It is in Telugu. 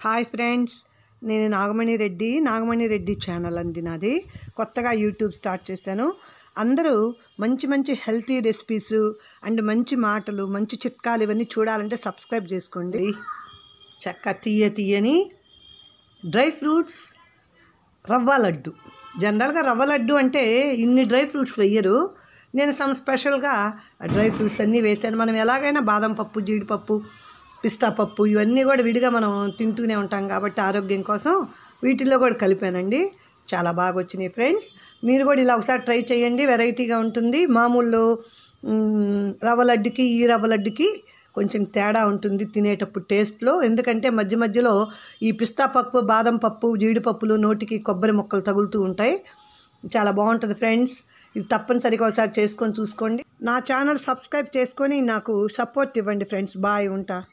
హాయ్ ఫ్రెండ్స్ నేను నాగమణి రెడ్డి నాగమణి రెడ్డి ఛానల్ అండి నాది కొత్తగా యూట్యూబ్ స్టార్ట్ చేశాను అందరూ మంచి మంచి హెల్తీ రెసిపీస్ అండ్ మంచి మాటలు మంచి చిట్కాలు ఇవన్నీ చూడాలంటే సబ్స్క్రైబ్ చేసుకోండి చక్క తీయ తీయని డ్రై ఫ్రూట్స్ రవ్వ లడ్డు జనరల్గా రవ్వ లడ్డు అంటే ఇన్ని డ్రై ఫ్రూట్స్ వెయ్యరు నేను సమ్ స్పెషల్గా డ్రై ఫ్రూట్స్ అన్నీ వేసాను మనం ఎలాగైనా బాదం పప్పు జీడిపప్పు పిస్తా పప్పు ఇవన్నీ కూడా విడిగా మనం తింటూనే ఉంటాం కాబట్టి ఆరోగ్యం కోసం వీటిల్లో కూడా కలిపానండి చాలా బాగా వచ్చినాయి ఫ్రెండ్స్ మీరు కూడా ఇలా ఒకసారి ట్రై చేయండి వెరైటీగా ఉంటుంది మామూలు మ్, రవ్వ లడ్డుకి ఈ రవ్వ లడ్డుకి కొంచెం తేడా ఉంటుంది తినేటప్పుడు టేస్ట్లో ఎందుకంటే మధ్య మధ్యలో ఈ పిస్తా పప్పు బాదం పప్పు జీడిపప్పులు నోటికి కొబ్బరి ముక్కలు తగులుతూ ఉంటాయి చాలా బాగుంటుంది ఫ్రెండ్స్ ఇది తప్పనిసరిగా ఒకసారి చేసుకొని చూసుకోండి నా ఛానల్ సబ్స్క్రైబ్ చేసుకొని నాకు సపోర్ట్ ఇవ్వండి ఫ్రెండ్స్ బాయ్ ఉంటా